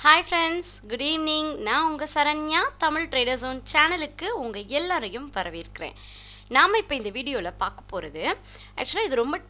hi friends good evening நான் உங்கள் Saranya Tamil trader zone சேனலுக்கு உங்கள் எல்லாரையும் வரவேற்கிறேன் நாம் இப்போ இந்த வீடியோவில் பார்க்க போகிறது ஆக்சுவலாக இது ரொம்ப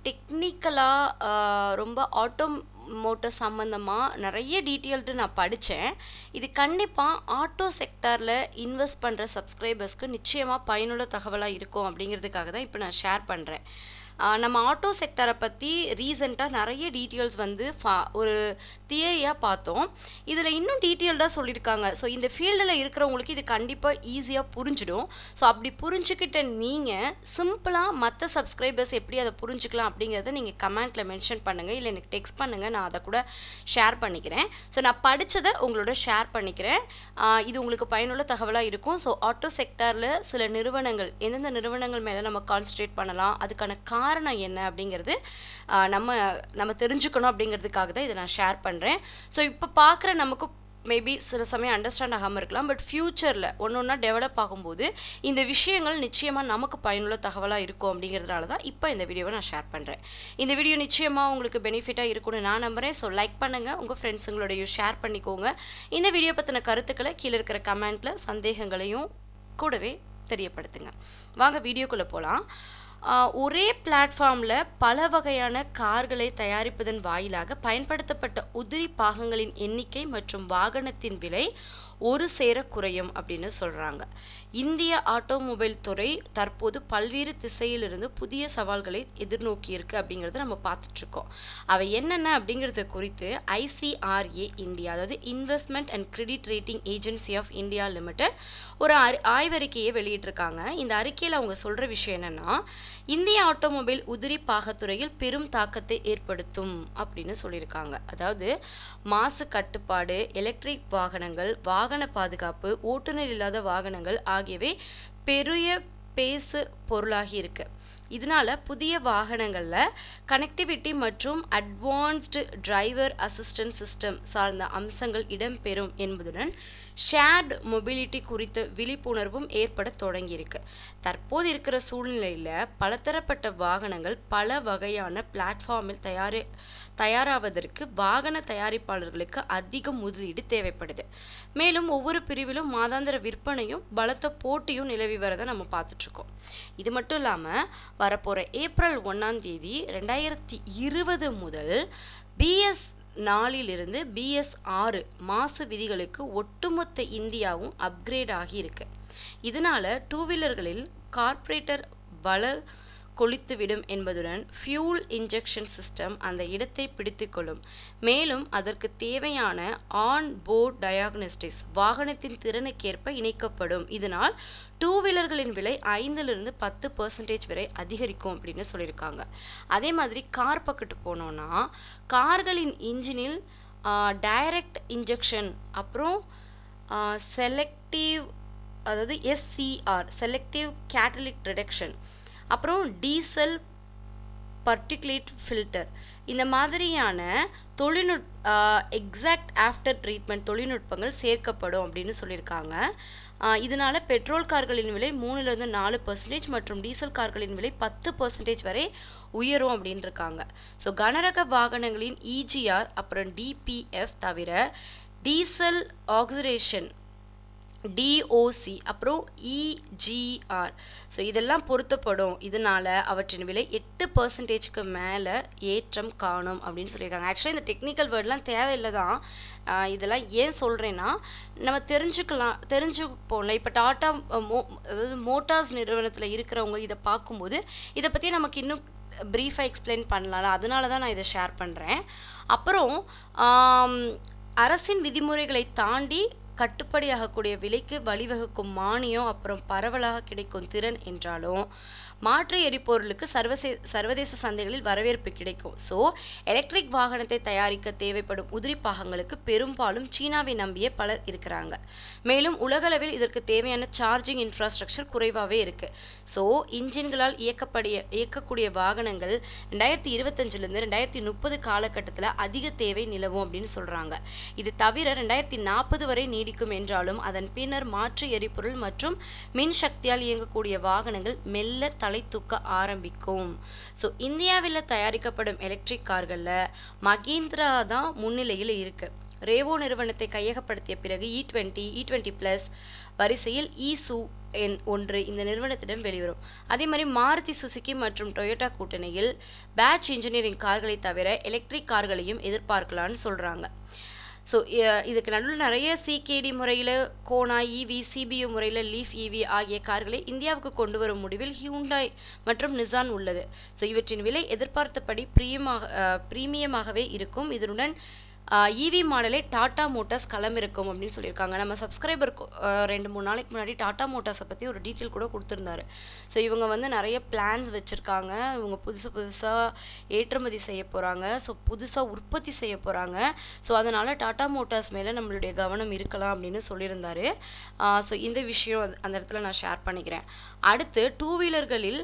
டெக்னிக்கலாக ரொம்ப ஆட்டோ மோட்டர் சம்மந்தமாக நிறைய டீட்டெயில்டு நான் படித்தேன் இது கண்டிப்பாக ஆட்டோ செக்டாரில் இன்வெஸ்ட் பண்ணுற சப்ஸ்கிரைபர்ஸ்க்கு நிச்சயமாக பயனுள்ள தகவலாக இருக்கும் அப்படிங்கிறதுக்காக தான் இப்போ நான் ஷேர் பண்ணுறேன் நம்ம ஆட்டோ செக்டரை பற்றி ரீசெண்டாக நிறைய டீட்டெயில்ஸ் வந்து ஃபா ஒரு தியரியாக பார்த்தோம் இதில் இன்னும் டீட்டெயில்டாக சொல்லியிருக்காங்க ஸோ இந்த ஃபீல்டில் இருக்கிறவங்களுக்கு இது கண்டிப்பாக ஈஸியாக புரிஞ்சிடும் ஸோ அப்படி புரிஞ்சுக்கிட்ட நீங்கள் சிம்பிளாக மற்ற சப்ஸ்கிரைபர்ஸ் எப்படி அதை புரிஞ்சுக்கலாம் அப்படிங்கிறத நீங்கள் கமெண்ட்டில் மென்ஷன் பண்ணுங்கள் இல்லை எனக்கு டெக்ஸ்ட் பண்ணுங்கள் நான் அதை கூட ஷேர் பண்ணிக்கிறேன் ஸோ நான் படித்ததை உங்களோட ஷேர் பண்ணிக்கிறேன் இது உங்களுக்கு பயனுள்ள தகவலாக இருக்கும் ஸோ ஆட்டோ செக்டாரில் சில நிறுவனங்கள் எந்தெந்த நிறுவனங்கள் மேலே நம்ம கான்சன்ட்ரேட் பண்ணலாம் அதுக்கான காரணம் என்ன அப்படிங்கிறது நம்ம நம்ம தெரிஞ்சுக்கணும் அப்படிங்கிறதுக்காக தான் இதை நான் ஷேர் பண்ணுறேன் ஸோ இப்போ பார்க்குற நமக்கு மேபி சில சமயம் அண்டர்ஸ்டாண்ட் ஆகாமல் இருக்கலாம் பட் ஃப்யூச்சரில் ஒன்று ஒன்றா டெவலப் ஆகும்போது இந்த விஷயங்கள் நிச்சயமாக நமக்கு பயனுள்ள தகவலாக இருக்கும் அப்படிங்கிறதுனால தான் இப்போ இந்த வீடியோவை நான் ஷேர் பண்ணுறேன் இந்த வீடியோ நிச்சயமாக உங்களுக்கு பெனிஃபிட்டாக இருக்கும்னு நான் நம்புகிறேன் ஸோ லைக் பண்ணுங்கள் உங்கள் ஃப்ரெண்ட்ஸுங்களோடையும் ஷேர் பண்ணிக்கோங்க இந்த வீடியோ பற்றின கருத்துக்களை கீழே இருக்கிற கமெண்ட்டில் சந்தேகங்களையும் கூடவே தெரியப்படுத்துங்க வாங்க வீடியோக்குள்ளே போகலாம் ஒரே பிளாட்ஃபார்மில் பல வகையான கார்களை தயாரிப்பதன் வாயிலாக பயன்படுத்தப்பட்ட உதிரி பாகங்களின் எண்ணிக்கை மற்றும் வாகனத்தின் விலை ஒரு சேர குறையும் அப்படின்னு சொல்கிறாங்க இந்திய ஆட்டோமொபைல் துறை தற்போது பல்வேறு திசையிலிருந்து புதிய சவால்களை எதிர்நோக்கி இருக்கு அப்படிங்கிறத நம்ம பார்த்துட்ருக்கோம் அவை என்னென்ன அப்படிங்கிறத குறித்து ஐசிஆர்ஏ இந்தியா அதாவது investment and credit rating agency of India limited ஒரு ஆய்வறிக்கையை வெளியிட்டிருக்காங்க இந்த அறிக்கையில் அவங்க சொல்கிற விஷயம் என்னென்னா இந்திய ஆட்டோமொபைல் உதிரி பாகத்துறையில் பெரும் தாக்கத்தை ஏற்படுத்தும் அப்படின்னு சொல்லியிருக்காங்க அதாவது மாசு கட்டுப்பாடு எலக்ட்ரிக் வாகனங்கள் வாகன பாதுகாப்பு ஓட்டுநர் இல்லாத வாகனங்கள் ஆகியவை பெரிய பேசு பொருளாகி இருக்கு இதனால புதிய வாகனங்களில் கனெக்டிவிட்டி மற்றும் அட்வான்ஸ்டு டிரைவர் அசிஸ்டன்ட் சிஸ்டம் சார்ந்த அம்சங்கள் இடம்பெறும் என்பதுடன் ஷேர்டு மொபிலிட்டி குறித்த விழிப்புணர்வும் ஏற்பட தொடங்கியிருக்கு தற்போது இருக்கிற சூழ்நிலையில் பலதரப்பட்ட வாகனங்கள் பல வகையான பிளாட்ஃபார்மில் தயாரி தயாராவதற்கு வாகன தயாரிப்பாளர்களுக்கு அதிக முதலீடு தேவைப்படுது மேலும் ஒவ்வொரு பிரிவிலும் மாதாந்திர விற்பனையும் பலத்த போட்டியும் நிலவி வரதை நம்ம பார்த்துட்ருக்கோம் இது மட்டும் இல்லாமல் வரப்போகிற ஏப்ரல் ஒன்றாம் தேதி ரெண்டாயிரத்தி இருபது முதல் பிஎஸ் நாலிலிருந்து பிஎஸ் ஆறு மாசு விதிகளுக்கு ஒட்டுமொத்த இந்தியாவும் அப்கிரேட் ஆகியிருக்கு இதனால டூ வீலர்களில் கார்ப்பரேட்டர் வள கொளித்துவிடும் என்பதுடன் ஃபியூல் இன்ஜெக்ஷன் சிஸ்டம் அந்த இடத்தை பிடித்துக்கொள்ளும் மேலும் அதற்கு தேவையான ஆன் போர்ட் டயாக்னோஸ்டிக்ஸ் வாகனத்தின் திறனுக்கேற்ப இணைக்கப்படும் இதனால் டூ வீலர்களின் விலை ஐந்திலிருந்து பத்து பர்சன்டேஜ் வரை அதிகரிக்கும் அப்படின்னு சொல்லியிருக்காங்க அதே மாதிரி கார் பக்கத்து போனோன்னா கார்களின் இன்ஜினில் டைரக்ட் இன்ஜெக்ஷன் அப்புறம் செலக்டிவ் அதாவது எஸ்சிஆர் செலக்டிவ் கேட்டலிக் ரிடக்ஷன் அப்புறம் டீசல் பர்டிகுலேட் ஃபில்டர் இந்த மாதிரியான தொழில்நுட் எக்ஸாக்ட் ஆஃப்டர் ட்ரீட்மெண்ட் தொழில்நுட்பங்கள் சேர்க்கப்படும் அப்படின்னு சொல்லியிருக்காங்க இதனால பெட்ரோல் கார்களின் விலை மூணுலேருந்து நாலு பர்சன்டேஜ் மற்றும் டீசல் கார்களின் விலை பத்து பர்சன்டேஜ் வரை உயரும் அப்படின்னு இருக்காங்க ஸோ கனரக வாகனங்களின் இஜிஆர் அப்புறம் டிபிஎஃப் தவிர டீசல் ஆக்சிடேஷன் டிஓசி அப்புறம் இஜிஆர் ஸோ இதெல்லாம் பொருத்தப்படும் இதனால் அவற்றின் விலை எட்டு பர்சன்டேஜ்க்கு மேலே ஏற்றம் காணும் அப்படின்னு சொல்லியிருக்காங்க ஆக்சுவலி இந்த டெக்னிக்கல் வேர்ட்லாம் தேவையில்லை தான் இதெல்லாம் ஏன் சொல்கிறேன்னா நம்ம தெரிஞ்சுக்கலாம் தெரிஞ்சுப்போம்ல இப்போ டாட்டா மோ அதாவது மோட்டார்ஸ் நிறுவனத்தில் இருக்கிறவங்க இதை பார்க்கும்போது இதை பற்றி நமக்கு இன்னும் ப்ரீஃபாக எக்ஸ்பிளைன் பண்ணலாம்ல அதனால தான் நான் இதை ஷேர் பண்ணுறேன் அப்புறம் அரசின் விதிமுறைகளை தாண்டி கட்டுப்படியாகக்கூடிய விலைக்கு வழிவகுக்கும் மானியம் அப்புறம் பரவலாக கிடைக்கும் திறன் என்றாலும் மாற்று எரிபொருளுக்கு சர்வசே சர்வதேச சந்தைகளில் வரவேற்பு கிடைக்கும் ஸோ எலக்ட்ரிக் வாகனத்தை தயாரிக்க தேவைப்படும் உதிரி பாகங்களுக்கு பெரும்பாலும் சீனாவை நம்பிய பலர் இருக்கிறாங்க மேலும் உலகளவில் இதற்கு தேவையான சார்ஜிங் இன்ஃப்ராஸ்ட்ரக்சர் குறைவாகவே இருக்கு ஸோ இன்ஜின்களால் இயக்கப்படிய இயக்கக்கூடிய வாகனங்கள் ரெண்டாயிரத்தி இருபத்தஞ்சிலேருந்து ரெண்டாயிரத்தி முப்பது காலகட்டத்தில் அதிக தேவை நிலவும் அப்படின்னு சொல்கிறாங்க இது தவிர ரெண்டாயிரத்தி நாற்பது வரை நீடிக்கும் என்றாலும் அதன் பின்னர் மாற்று எரிபொருள் மற்றும் மின் சக்தியால் இயங்கக்கூடிய வாகனங்கள் மெல்ல தலை தூக்க ஆரம்பிக்கும் ஸோ இந்தியாவில் தயாரிக்கப்படும் எலக்ட்ரிக் கார்களில் மகேந்திரா தான் முன்னிலையில் இருக்கு ரேவோ நிறுவனத்தை கையகப்படுத்திய பிறகு E twenty E twenty plus வரிசையில் ஈசு என் ஒன்று இந்த நிறுவனத்திடம் வெளிவரும் அதே மாதிரி மாருதி சுசுகி மற்றும் டொயோட்டா கூட்டணியில் பேட்ச் இன்ஜினியரிங் கார்களை தவிர எலக்ட்ரிக் கார்களையும் எதிர்பார்க்கலான்னு சொல்கிறாங்க ஸோ இதுக்கு நடுவில் நிறைய சிகேடி முறையில் கோனா இவி சிபியு முறையில் லீஃப் இவி ஆகிய கார்களை இந்தியாவுக்கு கொண்டு வரும் முடிவில் ஹியூண்டாய் மற்றும் நிசான் உள்ளது ஸோ இவற்றின் விலை எதிர்பார்த்தபடி பிரியமாக பிரீமியமாகவே இருக்கும் இதனுடன் இவி மாடலே டாடா மோட்டார்ஸ் களமிருக்கும் அப்படின்னு சொல்லியிருக்காங்க நம்ம சப்ஸ்கிரைபர் ரெண்டு மூணு நாளைக்கு முன்னாடி டாடா மோட்டார்ஸை பற்றி ஒரு டீட்டெயில் கூட கொடுத்துருந்தாரு ஸோ இவங்க வந்து நிறைய பிளான்ஸ் வச்சுருக்காங்க இவங்க புதுசு புதுசாக ஏற்றுமதி செய்ய போகிறாங்க ஸோ புதுசாக உற்பத்தி செய்ய போகிறாங்க ஸோ அதனால் டாடா மோட்டார்ஸ் மேலே நம்மளுடைய கவனம் இருக்கலாம் அப்படின்னு சொல்லியிருந்தாரு ஸோ இந்த விஷயம் அந்த இடத்துல நான் ஷேர் பண்ணிக்கிறேன் அடுத்து டூ வீலர்களில்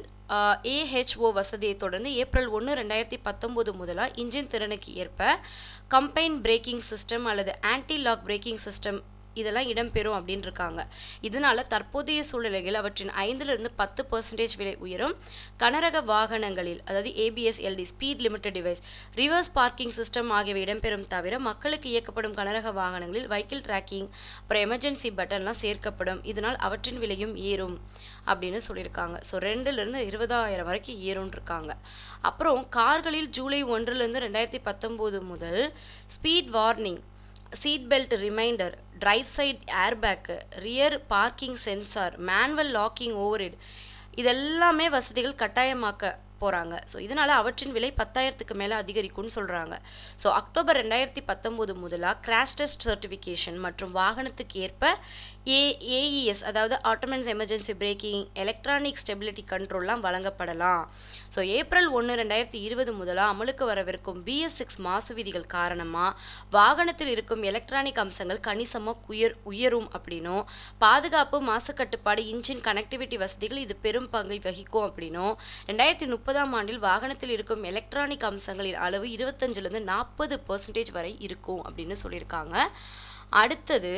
ஏஹெச்ஓ வசதியை தொடர்ந்து ஏப்ரல் ஒன்று ரெண்டாயிரத்தி பத்தொம்போது முதலாக இன்ஜின் திறனுக்கு ஏற்ப கம்பைன் பிரேக்கிங் சிஸ்டம் அல்லது ஆன்டி லாக் பிரேக்கிங் சிஸ்டம் இதெல்லாம் இடம்பெறும் அப்படின்னு இருக்காங்க இதனால தற்போதைய சூழ்நிலையில் அவற்றின் ஐந்திலிருந்து பத்து பர்சன்டேஜ் விலை உயரும் கனரக வாகனங்களில் அதாவது ABS LD speed limited device reverse parking system ஆகியவை இடம்பெறும் தவிர மக்களுக்கு இயக்கப்படும் கனரக வாகனங்களில் வைக்கிள் ட்ராக்கிங் அப்புறம் எமர்ஜென்சி பட்டன்லாம் சேர்க்கப்படும் இதனால் அவற்றின் விலையும் ஏறும் அப்படின்னு சொல்லியிருக்காங்க ஸோ ரெண்டுலேருந்து இருபதாயிரம் வரைக்கும் ஏறும்னு இருக்காங்க அப்புறம் கார்களில் ஜூலை ஒன்றுலேருந்து ரெண்டாயிரத்தி பத்தொம்போது முதல் speed warning seat belt reminder drive side airbag rear parking sensor manual locking override இதெல்லாமே வசதிகள் கட்டாயமாக்க போகிறாங்க ஸோ இதனால் அவற்றின் விலை பத்தாயிரத்துக்கு மேலே அதிகரிக்கும்னு சொல்கிறாங்க ஸோ அக்டோபர் ரெண்டாயிரத்தி பத்தொம்போது முதலாக கிராஷ் டெஸ்ட் சர்டிஃபிகேஷன் மற்றும் வாகனத்துக்கு ஏற்ப ஏ ஏஇஎஸ் அதாவது autonomous emergency braking electronic stability கண்ட்ரோல்லாம் வழங்கப்படலாம் ஸோ ஏப்ரல் ஒன்று ரெண்டாயிரத்தி இருபது முதலாக அமலுக்கு வரவிருக்கும் பிஎஸ் சிக்ஸ் மாசு விதிகள் காரணமாக வாகனத்தில் இருக்கும் எலக்ட்ரானிக் அம்சங்கள் கணிசமாக உயர் உயரும் அப்படின்னும் பாதுகாப்பு மாசு கட்டுப்பாடு இன்ஜின் கனெக்டிவிட்டி வசதிகள் இது பெரும் பங்கை வகிக்கும் அப்படின்னும் ரெண்டாயிரத்தி முப்பதாம் ஆண்டில் வாகனத்தில் இருக்கும் எலக்ட்ரானிக் அம்சங்களின் அளவு இருபத்தஞ்சிலேருந்து நாற்பது பர்சன்டேஜ் வரை இருக்கும் அப்படின்னு சொல்லியிருக்காங்க அடுத்தது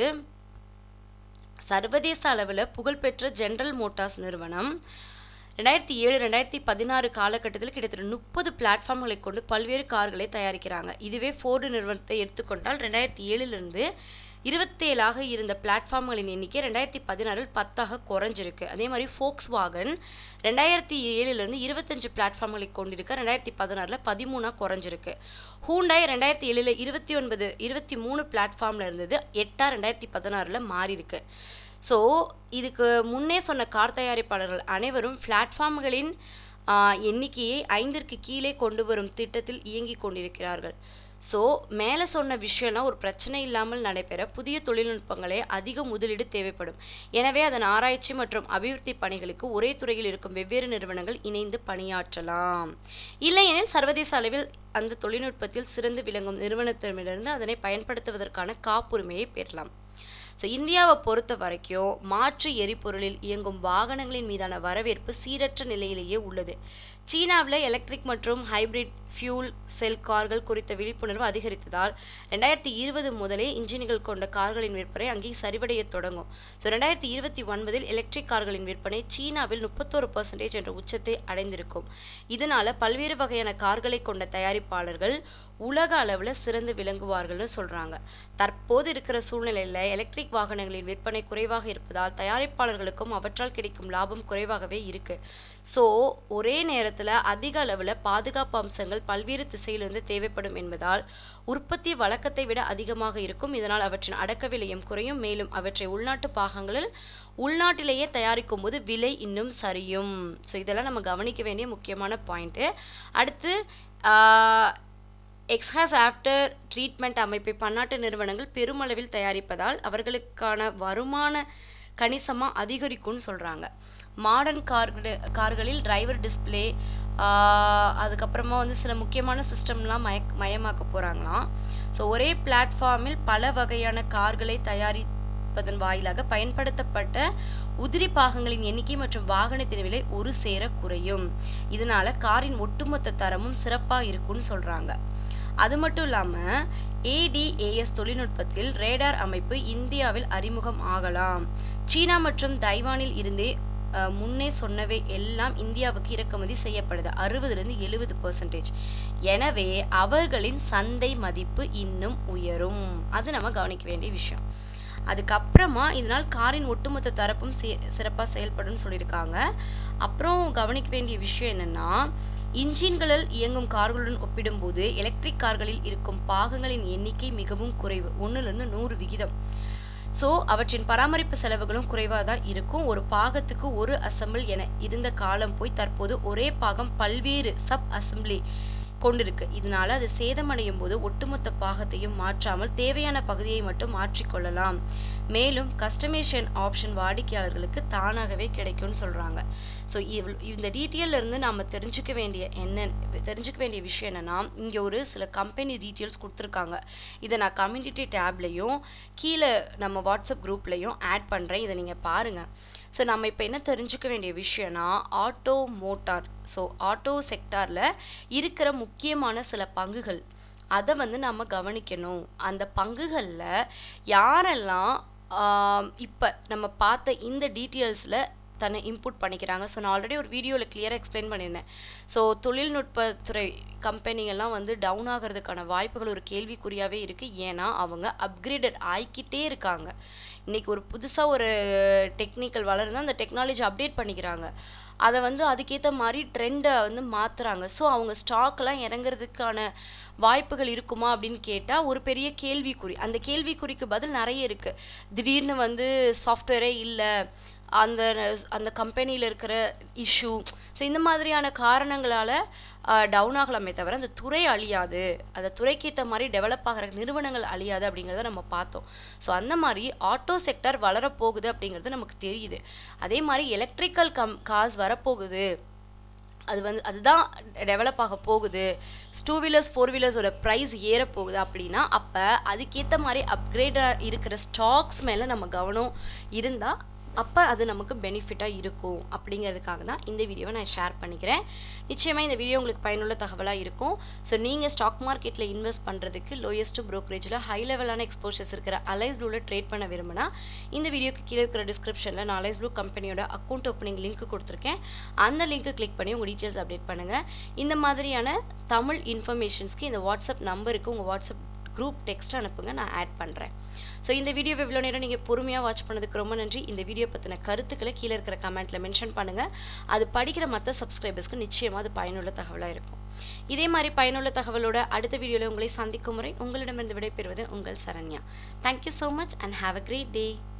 சர்வதேச அளவில் புகழ்பெற்ற ஜென்ரல் மோட்டார்ஸ் நிறுவனம் ரெண்டாயிரத்தி ஏழு ரெண்டாயிரத்தி பதினாறு காலகட்டத்தில் கிட்டத்தட்ட முப்பது பிளாட்ஃபார்ம்களை கொண்டு பல்வேறு கார்களை தயாரிக்கிறாங்க இதுவே ஃபோர்டு நிறுவனத்தை எடுத்துக்கொண்டால் ரெண்டாயிரத்தி ஏழுலேருந்து இருபத்தேழாக இருந்த பிளாட்ஃபார்ம்களின் எண்ணிக்கை ரெண்டாயிரத்தி பதினாறில் பத்தாக குறைஞ்சிருக்கு அதே மாதிரி ஃபோக்ஸ் வாகன் ரெண்டாயிரத்தி ஏழுலேருந்து இருபத்தஞ்சு பிளாட்ஃபார்ம்களை கொண்டிருக்க ரெண்டாயிரத்தி பதினாறில் பதிமூணாக குறைஞ்சிருக்கு ஹூண்டாய் ரெண்டாயிரத்தி ஏழில் இருபத்தி ஒன்பது இருபத்தி மூணு பிளாட்ஃபார்மில் இருந்தது எட்டா ரெண்டாயிரத்தி பதினாறில் மாறியிருக்கு ஸோ இதுக்கு முன்னே சொன்ன கார் தயாரிப்பாளர்கள் அனைவரும் பிளாட்ஃபார்ம்களின் எண்ணிக்கையை ஐந்திற்கு கீழே கொண்டு வரும் திட்டத்தில் இயங்கிக் கொண்டிருக்கிறார்கள் ஸோ மேலே சொன்ன விஷயம்லாம் ஒரு பிரச்சனை இல்லாமல் நடைபெற புதிய தொழில்நுட்பங்களே அதிக முதலீடு தேவைப்படும் எனவே அதன் ஆராய்ச்சி மற்றும் அபிவிருத்தி பணிகளுக்கு ஒரே துறையில் இருக்கும் வெவ்வேறு நிறுவனங்கள் இணைந்து பணியாற்றலாம் இல்லையெனில் சர்வதேச அளவில் அந்த தொழில்நுட்பத்தில் சிறந்து விளங்கும் நிறுவனத்திடமிருந்து அதனை பயன்படுத்துவதற்கான காப்புரிமையை பெறலாம் ஸோ இந்தியாவை பொறுத்த வரைக்கும் மாற்று எரிபொருளில் இயங்கும் வாகனங்களின் மீதான வரவேற்பு சீரற்ற நிலையிலேயே உள்ளது சீனாவில் எலக்ட்ரிக் மற்றும் ஹைபிரிட் ஃபியூல் செல் கார்கள் குறித்த விழிப்புணர்வு அதிகரித்ததால் ரெண்டாயிரத்தி இருபது முதலே இன்ஜின்கள் கொண்ட கார்களின் விற்பனை அங்கே சரிவடைய தொடங்கும் ஸோ ரெண்டாயிரத்தி இருபத்தி ஒன்பதில் எலக்ட்ரிக் கார்களின் விற்பனை சீனாவில் முப்பத்தோரு பர்சன்டேஜ் என்ற உச்சத்தை அடைந்திருக்கும் இதனால பல்வேறு வகையான கார்களை கொண்ட தயாரிப்பாளர்கள் உலக அளவில் சிறந்து விளங்குவார்கள்னு சொல்கிறாங்க தற்போது இருக்கிற சூழ்நிலையில் எலக்ட்ரிக் வாகனங்களின் விற்பனை குறைவாக இருப்பதால் தயாரிப்பாளர்களுக்கும் அவற்றால் கிடைக்கும் லாபம் குறைவாகவே இருக்கு ஸோ ஒரே நேரத்தில் அதிக அளவில் பாதுகாப்பு அம்சங்கள் பல்வேறு திசையிலிருந்து தேவைப்படும் என்பதால் உற்பத்தி வழக்கத்தை விட அதிகமாக இருக்கும் இதனால் அவற்றின் அடக்க விலையும் குறையும் மேலும் அவற்றை உள்நாட்டு பாகங்களில் உள்நாட்டிலேயே தயாரிக்கும் போது விலை இன்னும் சரியும் ஸோ இதெல்லாம் நம்ம கவனிக்க வேண்டிய முக்கியமான பாயிண்ட்டு அடுத்து எக்ஸ்ஹாஸ் ஆஃப்டர் ட்ரீட்மெண்ட் அமைப்பை பன்னாட்டு நிறுவனங்கள் பெருமளவில் தயாரிப்பதால் அவர்களுக்கான வருமான கணிசமாக அதிகரிக்கும்னு சொல்கிறாங்க மாடர்ன் கார்கள் கார்களில் டிரைவர் டிஸ்பிளே அதுக்கப்புறமா வந்து சில முக்கியமான சிஸ்டம்லாம் மய மயமாக்க போகிறாங்களாம் ஸோ ஒரே பிளாட்ஃபார்மில் பல வகையான கார்களை தயாரிப்பதன் வாயிலாக பயன்படுத்தப்பட்ட உதிரி பாகங்களின் எண்ணிக்கை மற்றும் வாகனத்தின் விலை ஒரு சேர குறையும் இதனால காரின் ஒட்டுமொத்த தரமும் சிறப்பாக இருக்கும்னு சொல்கிறாங்க அது மட்டும் இல்லாமல் ஏடிஏஎஸ் தொழில்நுட்பத்தில் ரேடார் அமைப்பு இந்தியாவில் அறிமுகம் ஆகலாம் சீனா மற்றும் தைவானில் இருந்தே அஹ், முன்னே சொன்னவை எல்லாம் இந்தியாவுக்கு இறக்குமதி செய்யப்படுது அறுபதுலேருந்து எழுபது பர்சன்டேஜ் எனவே அவர்களின் சந்தை மதிப்பு இன்னும் உயரும் அது நம்ம கவனிக்க வேண்டிய விஷயம் அதுக்கப்புறமா இதனால் காரின் ஒட்டுமொத்த தரப்பும் சிறப்பாக செயல்படும்னு சொல்லியிருக்காங்க அப்புறம் கவனிக்க வேண்டிய விஷயம் என்னன்னா இன்ஜின்களில் இயங்கும் கார்களுடன் ஒப்பிடும்போது எலக்ட்ரிக் கார்களில் இருக்கும் பாகங்களின் எண்ணிக்கை மிகவும் குறைவு ஒன்றுலேருந்து நூறு விகிதம் ஸோ அவற்றின் பராமரிப்பு செலவுகளும் குறைவாக தான் இருக்கும் ஒரு பாகத்துக்கு ஒரு அசம்பிள் என இருந்த காலம் போய் தற்போது ஒரே பாகம் பல்வேறு சப் அசம்பிளி கொண்டிருக்கு இதனால அது சேதமடையும் போது ஒட்டுமொத்த பாகத்தையும் மாற்றாமல் தேவையான பகுதியை மட்டும் மாற்றிக்கொள்ளலாம் மேலும் கஸ்டமைசேஷன் ஆப்ஷன் வாடிக்கையாளர்களுக்கு தானாகவே கிடைக்கும்னு சொல்றாங்க ஸோ இந்த டீட்டெயில்ல இருந்து நாம தெரிஞ்சுக்க வேண்டிய என்ன தெரிஞ்சுக்க வேண்டிய விஷயம் என்னன்னா இங்க ஒரு சில கம்பெனி டீட்டெயில்ஸ் கொடுத்துருக்காங்க இதை நான் கம்யூனிட்டி டேப்லையும் கீழே நம்ம வாட்ஸ்அப் குரூப்லையும் ஆட் பண்றேன் இதை நீங்க பாருங்க ஸோ நம்ம இப்போ என்ன தெரிஞ்சுக்க வேண்டிய விஷயம்னா ஆட்டோ மோட்டார் ஸோ ஆட்டோ செக்டாரில் இருக்கிற முக்கியமான சில பங்குகள் அதை வந்து நம்ம கவனிக்கணும் அந்த பங்குகளில் யாரெல்லாம் இப்போ நம்ம பார்த்த இந்த டீட்டெயில்ஸில் தன்னை இன்புட் பண்ணிக்கிறாங்க ஸோ நான் ஆல்ரெடி ஒரு வீடியோவில் கிளியராக எக்ஸ்பிளைன் பண்ணியிருந்தேன் ஸோ தொழில்நுட்பத்துறை கம்பெனிகள்லாம் வந்து டவுன் ஆகிறதுக்கான வாய்ப்புகள் ஒரு கேள்விக்குறியாகவே இருக்குது ஏன்னா அவங்க அப்கிரேடட் ஆகிக்கிட்டே இருக்காங்க இன்றைக்கி ஒரு புதுசாக ஒரு டெக்னிக்கல் வளருது அந்த டெக்னாலஜி அப்டேட் பண்ணிக்கிறாங்க அதை வந்து அதுக்கேற்ற மாதிரி ட்ரெண்டை வந்து மாற்றுறாங்க ஸோ அவங்க ஸ்டாக்லாம் இறங்குறதுக்கான வாய்ப்புகள் இருக்குமா அப்படின்னு கேட்டால் ஒரு பெரிய கேள்விக்குறி அந்த கேள்விக்குறிக்கு பதில் நிறைய இருக்குது திடீர்னு வந்து சாஃப்ட்வேரே இல்லை அந்த அந்த கம்பெனியில் இருக்கிற இஷ்யூ ஸோ இந்த மாதிரியான காரணங்களால் டவுன் ஆகலாமே தவிர அந்த துறை அழியாது அந்த துறைக்கு ஏற்ற மாதிரி டெவலப் ஆகிற நிறுவனங்கள் அழியாது அப்படிங்கிறத நம்ம பார்த்தோம் ஸோ அந்த மாதிரி ஆட்டோ செக்டர் வளரப்போகுது அப்படிங்கிறது நமக்கு தெரியுது அதே மாதிரி எலக்ட்ரிக்கல் கம் கார்ஸ் வரப்போகுது அது வந்து அதுதான் டெவலப் ஆக போகுது டூ வீலர்ஸ் ஃபோர் வீலர்ஸோட ப்ரைஸ் ஏற போகுது அப்படின்னா அப்போ அதுக்கேற்ற மாதிரி அப்கிரேடாக இருக்கிற ஸ்டாக்ஸ் மேலே நம்ம கவனம் இருந்தால் அப்போ அது நமக்கு பெனிஃபிட்டாக இருக்கும் அப்படிங்கிறதுக்காக தான் இந்த வீடியோவை நான் ஷேர் பண்ணிக்கிறேன் நிச்சயமாக இந்த வீடியோ உங்களுக்கு பயனுள்ள தகவலாக இருக்கும் ஸோ நீங்கள் ஸ்டாக் மார்க்கெட்டில் இன்வெஸ்ட் பண்ணுறதுக்கு லோயஸ்ட் ப்ரோக்கரேஜில் ஹை லெவலான எக்ஸ்போஷர்ஸ் இருக்கிற அலைஸ் ப்ளூவில் ட்ரேட் பண்ண விரும்பினா இந்த வீடியோக்கு கீழே இருக்கிற டிஸ்கிரிப்ஷனில் நான் அலைஸ் ப்ளூ கம்பெனியோட அக்கௌண்ட் ஓப்பனிங் லிங்க் கொடுத்துருக்கேன் அந்த லிங்க்கு கிளிக் பண்ணி உங்கள் டீட்டெயில்ஸ் அப்டேட் பண்ணுங்கள் இந்த மாதிரியான தமிழ் இன்ஃபர்மேஷன்ஸ்க்கு இந்த வாட்ஸ்அப் நம்பருக்கு உங்கள் வாட்ஸ்அப் குரூப் டெக்ஸ்ட் அனுப்புங்க நான் ஆட் பண்ணுறேன் ஸோ இந்த வீடியோவை இவ்வளோ நேரம் நீங்கள் பொறுமையாக வாட்ச் பண்ணதுக்கு ரொம்ப நன்றி இந்த வீடியோ பற்றின கருத்துக்களை கீழே இருக்கிற கமெண்ட்டில் மென்ஷன் பண்ணுங்கள் அது படிக்கிற மற்ற சப்ஸ்கிரைபர்ஸ்க்கு நிச்சயமாக அது பயனுள்ள தகவலாக இருக்கும் இதே மாதிரி பயனுள்ள தகவலோட அடுத்த வீடியோவில் உங்களை சந்திக்கும் முறை உங்களிடமிருந்து விடைபெறுவது உங்கள் Saranya thank you so much and have a great day